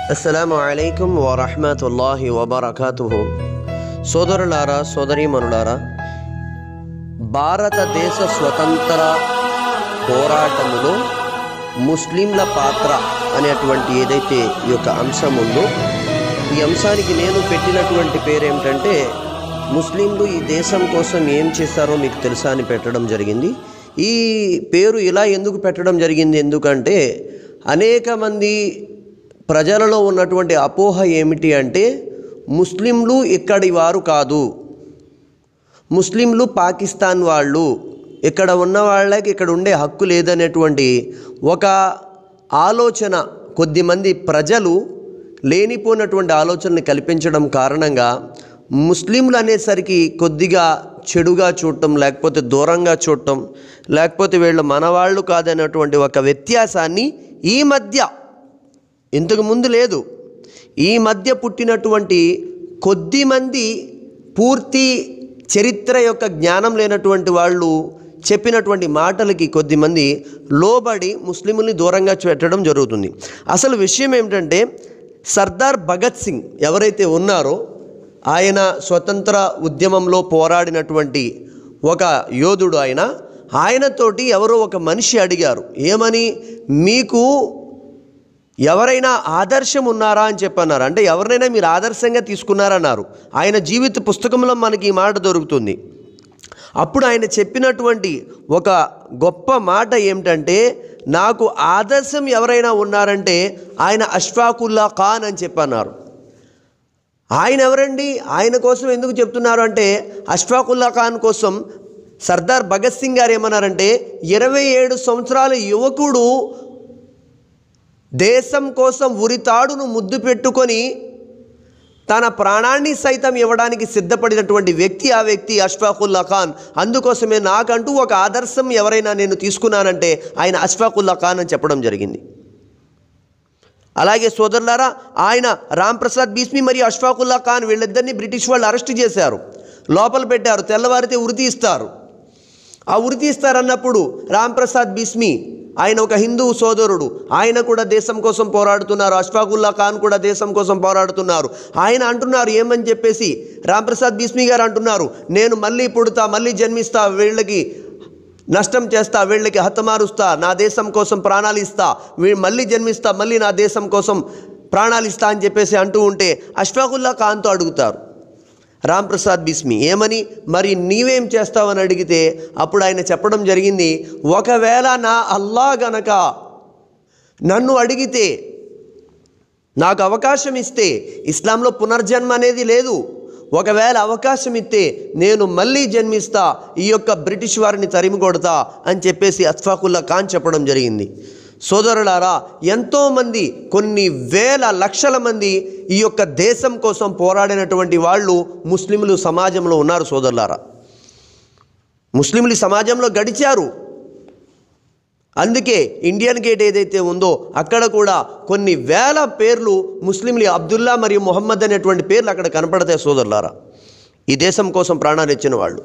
అస్సలాము అలైకుం వరహమతుల్లాహి వబర్కాతుహు సోదరులారా సోదరీమణులారా భారతదేశ స్వతంత్ర పోరాటములో ముస్లింల పాత్ర అనేటువంటి ఏదైతే ఈ యొక్క అంశం ఉందో ఈ అంశానికి నేను పెట్టినటువంటి పేరు ఏమిటంటే ముస్లింలు ఈ దేశం కోసం ఏం చేస్తారో మీకు తెలుసా అని పెట్టడం జరిగింది ఈ పేరు ఇలా ఎందుకు పెట్టడం జరిగింది ఎందుకంటే అనేక మంది ప్రజలలో ఉన్నటువంటి అపోహ ఏమిటి అంటే ముస్లింలు ఇక్కడి వారు కాదు ముస్లింలు పాకిస్తాన్ వాళ్ళు ఇక్కడ ఉన్న వాళ్ళకి ఇక్కడ ఉండే హక్కు లేదనేటువంటి ఒక ఆలోచన కొద్దిమంది ప్రజలు లేనిపోయినటువంటి ఆలోచనని కల్పించడం కారణంగా ముస్లింలు అనేసరికి కొద్దిగా చెడుగా చూడటం లేకపోతే దూరంగా చూడటం లేకపోతే వీళ్ళు మనవాళ్ళు కాదనేటువంటి ఒక వ్యత్యాసాన్ని ఈ మధ్య ఇంతకు ముందు లేదు ఈ మధ్య పుట్టినటువంటి కొద్ది మంది పూర్తి చరిత్ర యొక్క జ్ఞానం లేనటువంటి వాళ్ళు చెప్పినటువంటి మాటలకి కొద్దిమంది లోబడి ముస్లింలని దూరంగా పెట్టడం జరుగుతుంది అసలు విషయం ఏమిటంటే సర్దార్ భగత్ సింగ్ ఎవరైతే ఉన్నారో ఆయన స్వతంత్ర ఉద్యమంలో పోరాడినటువంటి ఒక యోధుడు ఆయన ఆయనతోటి ఎవరో ఒక మనిషి అడిగారు ఏమని మీకు ఎవరైనా ఆదర్శం ఉన్నారా అని చెప్పన్నారు అంటే ఎవరినైనా మీరు ఆదర్శంగా తీసుకున్నారన్నారు ఆయన జీవిత పుస్తకంలో మనకి ఈ మాట దొరుకుతుంది అప్పుడు ఆయన చెప్పినటువంటి ఒక గొప్ప మాట ఏమిటంటే నాకు ఆదర్శం ఎవరైనా ఉన్నారంటే ఆయన అష్ఫాకుల్లా ఖాన్ అని చెప్పన్నారు ఆయన ఎవరండి ఆయన కోసం ఎందుకు చెప్తున్నారు అంటే అష్ఫాకుల్లా ఖాన్ కోసం సర్దార్ భగత్ సింగ్ గారు ఏమన్నారంటే ఇరవై ఏడు సంవత్సరాల యువకుడు దేశం కోసం ఉరితాడును ముద్దు పెట్టుకొని తన ప్రాణాన్ని సైతం ఇవ్వడానికి సిద్ధపడినటువంటి వ్యక్తి ఆ వ్యక్తి అష్ఫాకుల్లా ఖాన్ అందుకోసమే నాకంటూ ఒక ఆదర్శం ఎవరైనా నేను తీసుకున్నానంటే ఆయన అష్ఫాకుల్లా ఖాన్ అని చెప్పడం జరిగింది అలాగే సోదరులారా ఆయన రామ్ ప్రసాద్ బీస్మి మరియు అష్ఫాకుల్లా ఖాన్ వీళ్ళిద్దరిని బ్రిటిష్ వాళ్ళు అరెస్ట్ చేశారు లోపల పెట్టారు తెల్లవారితే ఉరి తీస్తారు ఆ ఉరి తీస్తారన్నప్పుడు రామ్ ప్రసాద్ బిస్మి ఆయన ఒక హిందూ సోదరుడు ఆయన కూడా దేశం కోసం పోరాడుతున్నారు అష్ఫాకుల్లా ఖాన్ కూడా దేశం కోసం పోరాడుతున్నారు ఆయన అంటున్నారు ఏమని చెప్పేసి రామ్ ప్రసాద్ బిస్మి గారు అంటున్నారు నేను మళ్ళీ పుడతా మళ్ళీ జన్మిస్తా వీళ్ళకి నష్టం చేస్తా వీళ్ళకి హతమారుస్తా నా దేశం కోసం ప్రాణాలు ఇస్తా వీ- మళ్ళీ జన్మిస్తా మళ్ళీ నా దేశం కోసం ప్రాణాలు ఇస్తా అని చెప్పేసి అంటూ ఉంటే అష్ఫాకుల్లా ఖాన్తో అడుగుతారు రామ్ ప్రసాద్ బిస్మి ఏమని మరి నీవేం చేస్తావని అడిగితే అప్పుడు ఆయన చెప్పడం జరిగింది ఒకవేళ నా అల్లా గనక నన్ను అడిగితే నాకు అవకాశం ఇస్తే ఇస్లాంలో పునర్జన్మ అనేది లేదు ఒకవేళ అవకాశం ఇస్తే నేను మళ్ళీ జన్మిస్తా ఈ యొక్క బ్రిటిష్ వారిని తరిమి కొడతా అని చెప్పేసి అస్ఫాకుల్లా ఖాన్ చెప్పడం జరిగింది సోదరులారా ఎంతోమంది కొన్ని వేల లక్షల మంది ఈ యొక్క దేశం కోసం పోరాడినటువంటి వాళ్ళు ముస్లింలు సమాజంలో ఉన్నారు సోదరులారా ముస్లింలు ఈ సమాజంలో గడిచారు అందుకే ఇండియన్ గేట్ ఏదైతే ఉందో అక్కడ కూడా కొన్ని వేల పేర్లు ముస్లింలు అబ్దుల్లా మరియు మొహమ్మద్ అనేటువంటి పేర్లు అక్కడ కనపడతాయి సోదరులారా ఈ దేశం కోసం ప్రాణాలు ఇచ్చిన వాళ్ళు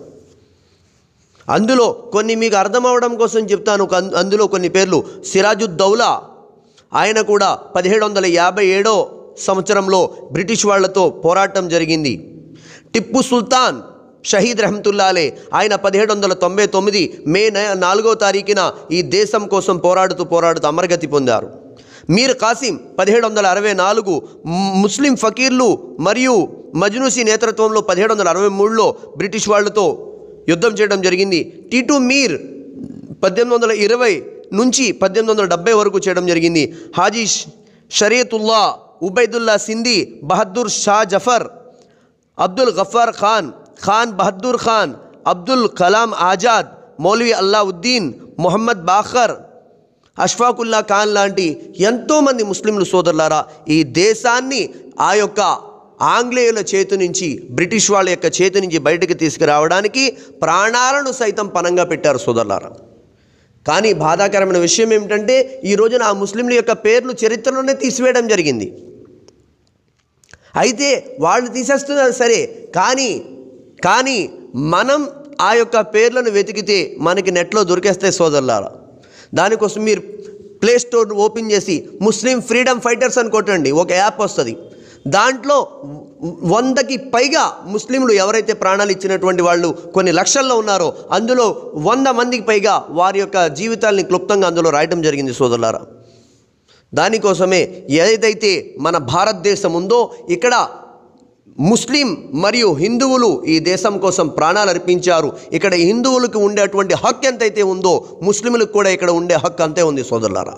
అందులో కొన్ని మీకు అర్థం అవడం కోసం చెప్తాను కన్- అందులో కొన్ని పేర్లు సిరాజుద్దౌలా ఆయన కూడా పదిహేడు వందల యాభై ఏడో సంవత్సరంలో బ్రిటిష్ వాళ్ళతో పోరాటం జరిగింది టిప్పు సుల్తాన్ షహీద్ రహమతుల్లాలే ఆయన పదిహేడు వందల తొంభై తొమ్మిది మే న- నాలుగో తారీఖున ఈ దేశం కోసం పోరాడుతూ పోరాడుతూ అమరగతి పొందారు మీర్ కాసిం పదిహేడు వందల అరవై నాలుగు మ్- ముస్లిం ఫకీర్లు మరియు మజ్నూసి నేతృత్వంలో పదిహేడు వందల అరవై మూడులో బ్రిటిష్ వాళ్ళతో యుద్ధం చేయడం జరిగింది టీటు మీర్ పద్దెనిమిది వందల ఇరవై నుంచి పద్దెనిమిది వందల డెబ్బై వరకు చేయడం జరిగింది హాజీ ష్- షరియతుల్లా ఉబైదుల్లా సింధీ బహద్దూర్ షా జఫర్ అబ్దుల్ గఫార్ ఖాన్ ఖాన్ బహద్దూర్ ఖాన్ అబ్దుల్ కలాం ఆజాద్ మౌలవి అల్లావుద్దీన్ మొహమ్మద్ బాఖర్ అష్ఫాకుల్లా ఖాన్ లాంటి ఎంతోమంది ముస్లింలు సోదరులారా ఈ దేశాన్ని ఆ యొక్క ఆంగ్లేయుల చేతి నుంచి బ్రిటిష్ వాళ్ళ యొక్క చేతి నుంచి బయటకు తీసుకురావడానికి ప్రాణాలను సైతం పనంగా పెట్టారు సోదరులారా కానీ బాధాకరమైన విషయం ఏమిటంటే ఈ రోజున ఆ ముస్లింల యొక్క పేర్లు చరిత్రలోనే తీసివేయడం జరిగింది అయితే వాళ్ళు తీసేస్తున్నారు సరే కానీ కానీ మనం ఆ యొక్క పేర్లను వెతికితే మనకి నెట్లో దొరికేస్తాయి సోదరులారా దానికోసం మీరు ప్లే స్టోర్ ఓపెన్ చేసి ముస్లిం ఫ్రీడమ్ ఫైటర్స్ అని కొట్టండి ఒక యాప్ వస్తుంది దాంట్లో వందకి పైగా ముస్లింలు ఎవరైతే ప్రాణాలు ఇచ్చినటువంటి వాళ్ళు కొన్ని లక్షల్లో ఉన్నారో అందులో వంద మందికి పైగా వారి యొక్క జీవితాల్ని క్లుప్తంగా అందులో రాయటం జరిగింది సోదరులారా దానికోసమే ఏదైతే మన భారతదేశం ఉందో ఇక్కడ ముస్లిం మరియు హిందువులు ఈ దేశం కోసం ప్రాణాలు అర్పించారు ఇక్కడ హిందువులకు ఉండేటువంటి హక్కు ఎంతైతే ఉందో ముస్లింలకు కూడా ఇక్కడ ఉండే హక్కు అంతే ఉంది సోదరులారా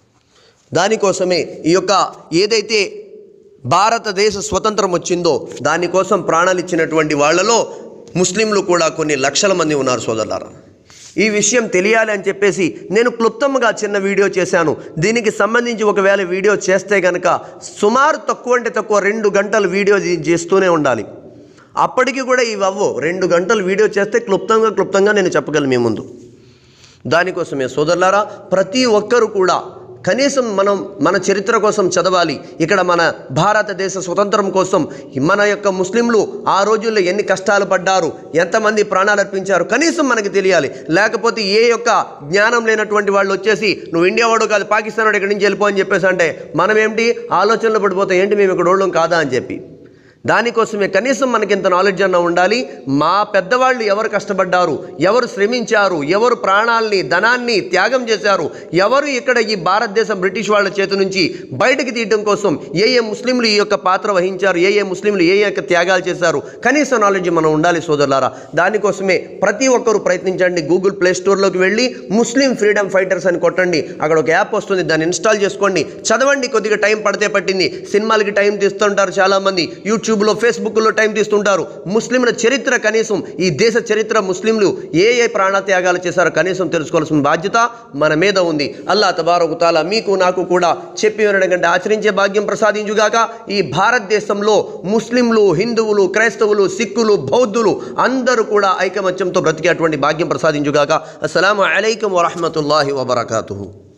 దానికోసమే ఈ యొక్క ఏదైతే భారతదేశ స్వతంత్రం వచ్చిందో దానికోసం ప్రాణాలు ఇచ్చినటువంటి వాళ్ళలో ముస్లింలు కూడా కొన్ని లక్షల మంది ఉన్నారు సోదరులారా ఈ విషయం తెలియాలి అని చెప్పేసి నేను క్లుప్తంగా చిన్న వీడియో చేశాను దీనికి సంబంధించి ఒకవేళ వీడియో చేస్తే కనుక సుమారు తక్కువ అంటే తక్కువ రెండు గంటలు వీడియో దీ- చేస్తూనే ఉండాలి అప్పటికి కూడా ఇవి అవ్వవు రెండు గంటలు వీడియో చేస్తే క్లుప్తంగా క్లుప్తంగా నేను చెప్పగలను మీ ముందు దానికోసమే సోదరులారా ప్రతి ఒక్కరు కూడా కనీసం మనం మన చరిత్ర కోసం చదవాలి ఇక్కడ మన భారతదేశ స్వతంత్రం కోసం మన యొక్క ముస్లింలు ఆ రోజుల్లో ఎన్ని కష్టాలు పడ్డారు ఎంతమంది ప్రాణాలు అర్పించారు కనీసం మనకి తెలియాలి లేకపోతే ఏ యొక్క జ్ఞానం లేనటువంటి వాళ్ళు వచ్చేసి నువ్వు ఇండియా వాడు కాదు పాకిస్తాన్ వాడు ఇక్కడి నుంచి వెళ్ళిపో అని చెప్పేసి అంటే మనం ఏంటి ఆలోచనలు పడిపోతాం ఏంటి మేము ఇక్కడ వాళ్ళం కాదా అని చెప్పి దానికోసమే కనీసం మనకి ఇంత నాలెడ్జ్ అన్న ఉండాలి మా పెద్దవాళ్ళు ఎవరు కష్టపడ్డారు ఎవరు శ్రమించారు ఎవరు ప్రాణాల్ని ధనాన్ని త్యాగం చేశారు ఎవరు ఇక్కడ ఈ భారతదేశం బ్రిటిష్ వాళ్ళ చేతి నుంచి బయటకు తీయడం కోసం ఏ ఏ ముస్లింలు ఈ యొక్క పాత్ర వహించారు ఏ ఏ ముస్లింలు ఏ ఏ యొక్క త్యాగాలు చేశారు కనీస నాలెడ్జ్ మనం ఉండాలి సోదరులారా దానికోసమే ప్రతి ఒక్కరూ ప్రయత్నించండి గూగుల్ ప్లే స్టోర్లోకి వెళ్ళి ముస్లిం ఫ్రీడమ్ ఫైటర్స్ అని కొట్టండి అక్కడ ఒక యాప్ వస్తుంది దాన్ని ఇన్స్టాల్ చేసుకోండి చదవండి కొద్దిగా టైం పడితే పట్టింది సినిమాలకి టైం తీస్తుంటారు చాలామంది యూట్యూబ్లో ఫేస్బుక్లో టైం తీస్తుంటారు ముస్లింల చరిత్ర కనీసం ఈ దేశ చరిత్ర ముస్లింలు ఏ ఏ ప్రాణత్యాగాలు చేశారో కనీసం తెలుసుకోవాల్సిన బాధ్యత మన మీద ఉంది అల్లా తబారకు తాలా మీకు నాకు కూడా చెప్పి వినడం కంటే ఆచరించే భాగ్యం ప్రసాదించుగాక ఈ భారతదేశంలో ముస్లింలు హిందువులు క్రైస్తవులు సిక్కులు బౌద్ధులు అందరూ కూడా ఐకమత్యంతో బ్రతికేటువంటి భాగ్యం ప్రసాదించుగాక అస్సలం అలైకం వరహమతుల్లాహి వబర్కాతుహు